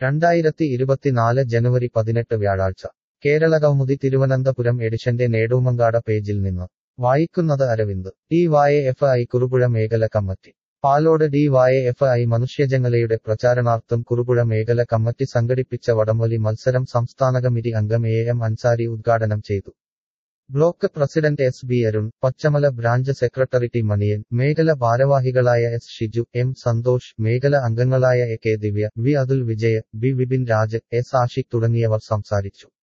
രണ്ടായിരത്തി ഇരുപത്തിനാല് ജനുവരി പതിനെട്ട് വ്യാഴാഴ്ച കേരള കൗമുദി തിരുവനന്തപുരം എഡിഷന്റെ നേടൂമങ്കാട പേജിൽ നിന്ന് വായിക്കുന്നത് Aravind D Y F I Kuruppuzha മേഖല committee Palode D Y F I മനുഷ്യജങ്ങലയുടെ പ്രചാരണാർത്ഥം കുറുപുഴ മേഖല കമ്മിറ്റി സംഘടിപ്പിച്ച വടംവലി മത്സരം സംസ്ഥാന കമ്മിറ്റി അംഗം എ എം അൻസാരി ഉദ്ഘാടനം ചെയ്തു block president S B Arun Pachamala branch secretary T Maniyan മേഖല ഭാരവാഹികളായ എസ് ഷിജു എം സന്തോഷ് മേഖല അംഗങ്ങളായ A K Divya V Athul Vijay B Vipin Raj S Ashiq തുടങ്ങിയവർ സംസാരിച്ചു